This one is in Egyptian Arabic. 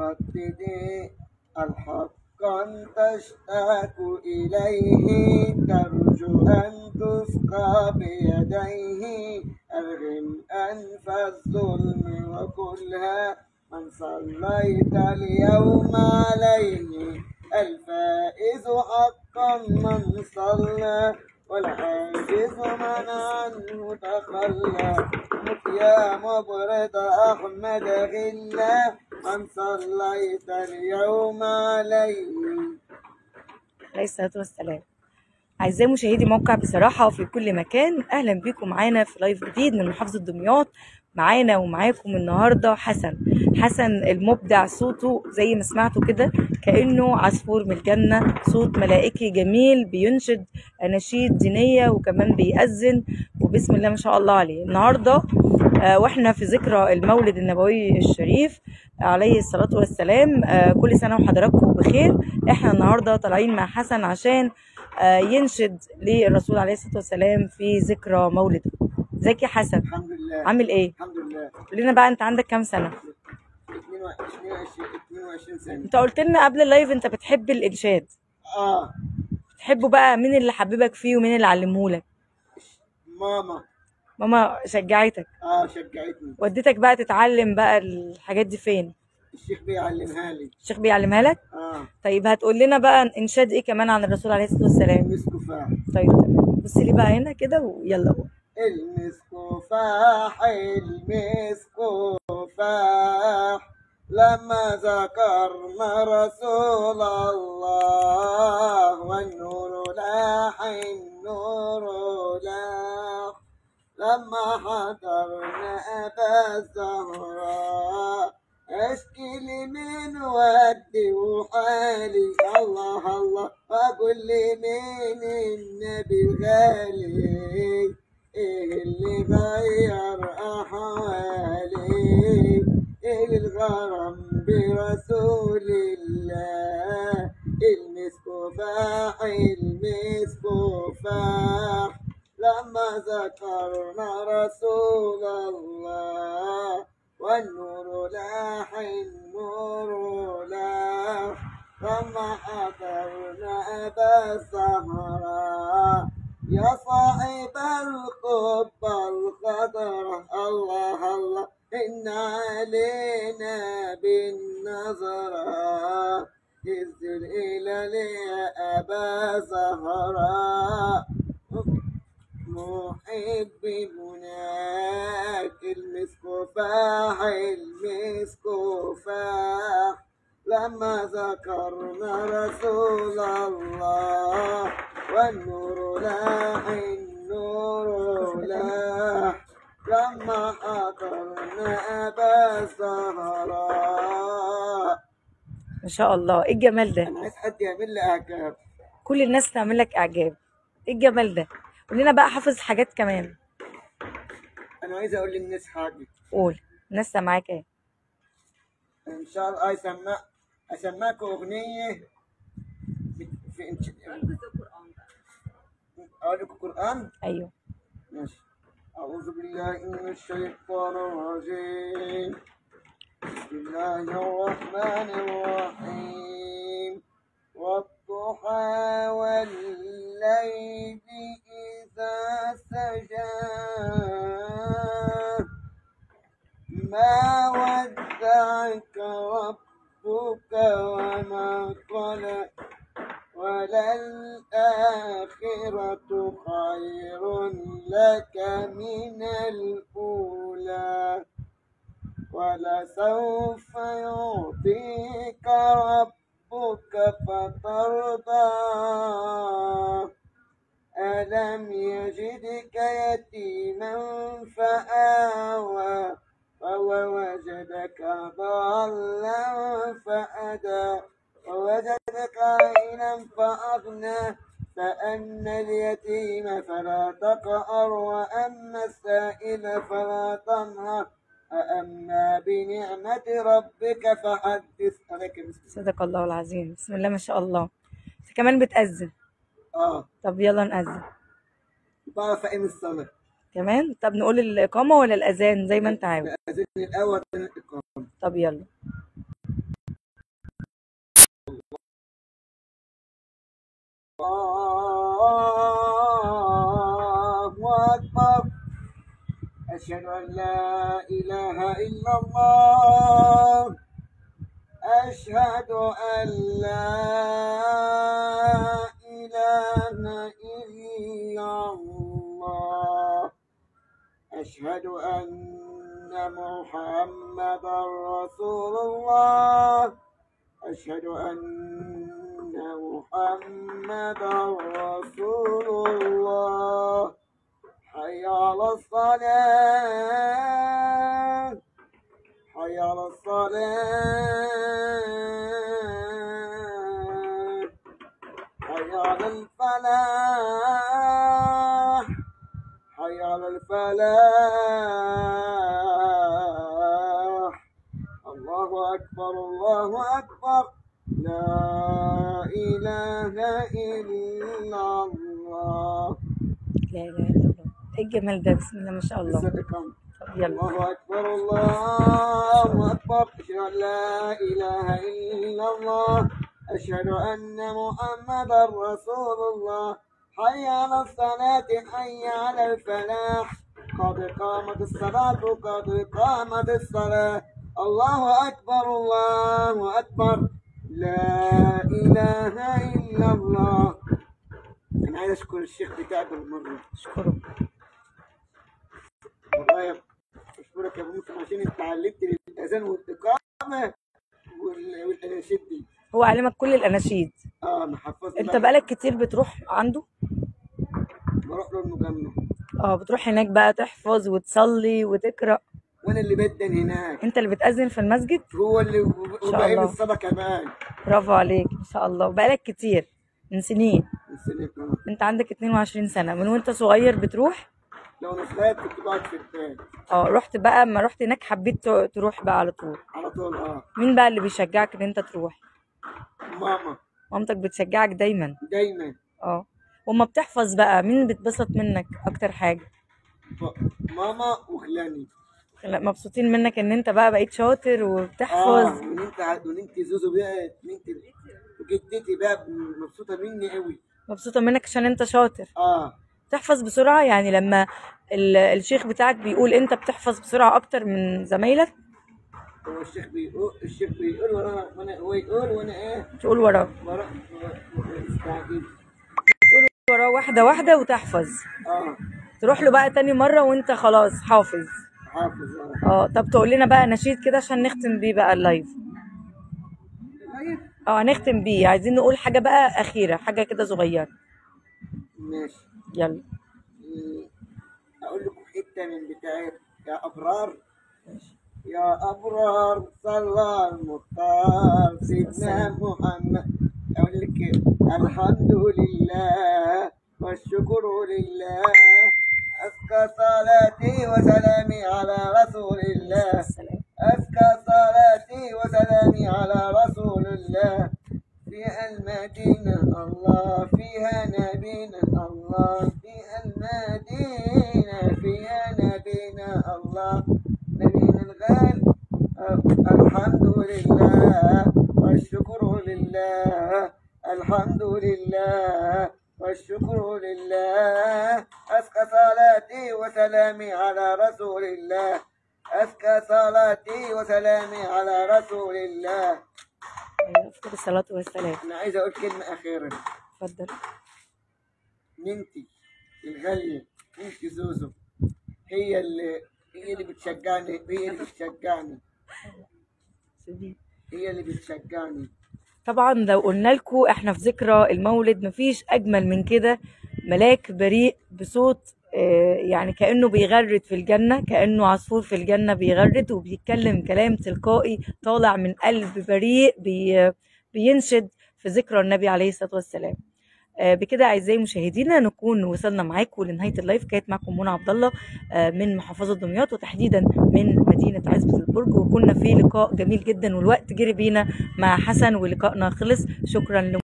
رددي الحقا تشتاق إليه ترجو أن تسقى بيديه أرغم أنف الظلم وكلها من صليت اليوم عليه الفائز حقا من صلى والعاجز من عنه تخلى مت يا مبرد أحمد غلا من صليت اليوم عليه عليه الصلاة والسلام أعزائي مشاهدي موقع بصراحة في كل مكان أهلا بيكم معانا في لايف جديد من محافظة دمياط معانا ومعاكم النهاردة حسن حسن المبدع صوته زي ما سمعتوا كده كأنه عصفور من الجنة صوت ملائكي جميل بينشد أناشيد دينية وكمان بيأذن وبسم الله ما شاء الله عليه النهاردة آه، واحنا في ذكرى المولد النبوي الشريف عليه الصلاة والسلام آه، كل سنة وحضراتكم بخير احنا النهاردة طالعين مع حسن عشان آه، ينشد للرسول عليه الصلاة والسلام في ذكرى مولده ازيك يا حسن الحمد لله عامل ايه الحمد لله قول لنا بقى انت عندك كام سنة 22 22 سنة انت قلت لنا قبل اللايف انت بتحب الانشاد اه بتحبه بقى مين اللي حببك فيه ومين اللي علمهولك ماما ماما شجعتك اه شجعتني وديتك بقى تتعلم بقى الحاجات دي فين الشيخ بيعلمها لي الشيخ بيعلمها لك اه طيب هتقول لنا بقى انشاد ايه كمان عن الرسول عليه الصلاة والسلام مسك فاح طيب تمام بصي لي بقى هنا كده ويلا بقى. المسك فاح المسك فاح لما ذكرنا رسول الله والنور لاح النور لاح لما حضرنا أبا الزهراء أشكي لي من ودي وحالي الله الله أقول لي مين النبي الغالي إيه اللي غير أحوالي إيه الغرام برسول الله المسك فاح المسك فاح لما ذكرنا رسول الله والنور لاح النور لاح لما حضرنا أبا الزهراء يا صاحب القبة الخضراء الله الله إن علينا بالنظرة هز الإلى يا أبا زهراء محب هناك المسك فاح المسك فاح لما ذكرنا رسول الله والنور لاح النور لاح لما حضرنا أبا الزهراء ما شاء الله ايه الجمال ده أنا عايز حد يعمل لي إعجاب كل الناس تعمل لك اعجاب ايه الجمال ده قول لنا بقى حافظ حاجات كمان أنا عايز أقول للناس حاجة قول الناس سامعاك ايه إن شاء الله أسمع أسمعكم أغنية في إنش... أقول لكم قرآن ايوه ماشي أعوذ بالله من الشيطان الرجيم بسم الله الرحمن الرحيم والضحى والليل إذا سجى ما ودعك ربك وما قلى وللآخرة خير لك من الأولى ولسوف يعطيك ربك فترضى ألم يجدك يتيما فآوى ووجدك ضالا فأدى ووجدك عينا فأغنى فأما اليتيم فلا تقهر وأما السائل فلا تنهر فأما بنعمة ربك فحدث عليك بسم صدق الله العظيم بسم الله ما شاء الله انت كمان بتأذن اه طب يلا نأذن بعرف أقيم الصلاة كمان طب نقول الإقامة ولا الأذان زي ما انت عاوز أذن الأول من الإقامة طب يلا الله أكبر أشهد أن لا إله إلا الله أشهد أن لا إله إلا الله أشهد أن محمدا رسول الله أشهد أن محمدا رسول الله حي على الصلاة حي على الصلاة حي على الفلاح حي على الفلاح الله أكبر الله أكبر لا إله إلا الله لا اله الا الله ايه الجمال ده بسم الله ما شاء الله صدقا طب يلا الله أكبر الله أكبر أشهد أن لا إله إلا الله أشهد أن محمدا رسول الله حي على الصلاة حي على الفلاح قد قامت الصلاة قد قامت الصلاة الله أكبر الله أكبر لا إله إلا الله أنا عايز أشكر الشيخ بتاعي بالمرة اشكره والله يا اشكرك يا ابو مسلم عشان انت علمتني الاذان والاقامه وال- والاناشيد دي هو علمك كل الاناشيد اه انا حفظت انت بقى. بقالك كتير بتروح عنده بروح له المجمع اه بتروح هناك بقى تحفظ وتصلي وتقرا وانا اللي بدن هناك انت اللي بتأذن في المسجد هو اللي شاء وبقيم الله. الصلاه كمان برافو عليك ما شاء الله بقالك كتير من سنين السنة كمان. انت عندك 22 سنة من وانت صغير بتروح لو انا صغير كنت بقعد في البيت اه رحت بقى اما رحت هناك حبيت ت- تروح بقى على طول على طول اه مين بقى اللي بيشجعك ان انت تروح ماما مامتك بتشجعك دايما دايما اه وما بتحفظ بقى مين بتبسط منك اكتر حاجة ب- ماما وخلاني لا، مبسوطين منك ان انت بقى بقيت شاطر اه وبتحفظ وان انت ع- وان انت زوزو بقى ان انت وجدتي بقى مبسوطه مني قوي مبسوطة منك عشان انت شاطر اه تحفظ بسرعة يعني لما ال- الشيخ بتاعك بيقول انت بتحفظ بسرعة اكتر من زمايلك هو الشيخ بيقول الشيخ بيقول وانا وانا هو يقول وانا ايه تقول وراه بروح استعجل تقول وراه واحدة واحدة وتحفظ اه تروح له بقى تاني مرة وانت خلاص حافظ حافظ اه اه طب تقول لنا بقى نشيد كده عشان نختم بيه بقى اللايف طيب اه هنختم بيه عايزين نقول حاجة بقى أخيرة حاجة كده صغيرة ماشي يلا إيه، اقول لكم حته من بتاعت يا ابرار يا ابرار صلى المختار سيدنا محمد اقول لك إيه؟ الحمد لله والشكر لله أزكى صلاتي وسلامي على رسول الله السلام أزكى صلاتي وسلامي على رسول الله في المدينة الله فيها نبينا الله فيها المدينة فيها نبينا الله نبينا الغالي الحمد لله والشكر لله الحمد لله والشكر لله أزكى صلاتي وسلامي على رسول الله أزكى صلاتي وسلامي على رسول الله أيوة، أفضل الصلاة والسلام أنا عايز أقول كلمة أخيرة اتفضل بنتي الغالية بنتي زوزو هي اللي هي اللي بتشجعني هي اللي بتشجعني سيبيه. هي اللي بتشجعني طبعا لو قلنا لكم احنا في ذكرى المولد مفيش اجمل من كده ملاك بريء بصوت آه، يعني كانه بيغرد في الجنه كانه عصفور في الجنه بيغرد وبيتكلم كلام تلقائي طالع من قلب بريء بي بينشد في ذكرى النبي عليه الصلاه والسلام آه، بكده اعزائي مشاهدينا نكون وصلنا معاكم لنهايه اللايف كانت معكم منى عبد الله آه، من محافظه دمياط وتحديدا من مدينه عزبه البرج وكنا في لقاء جميل جدا والوقت جري بينا مع حسن ولقائنا خلص شكرا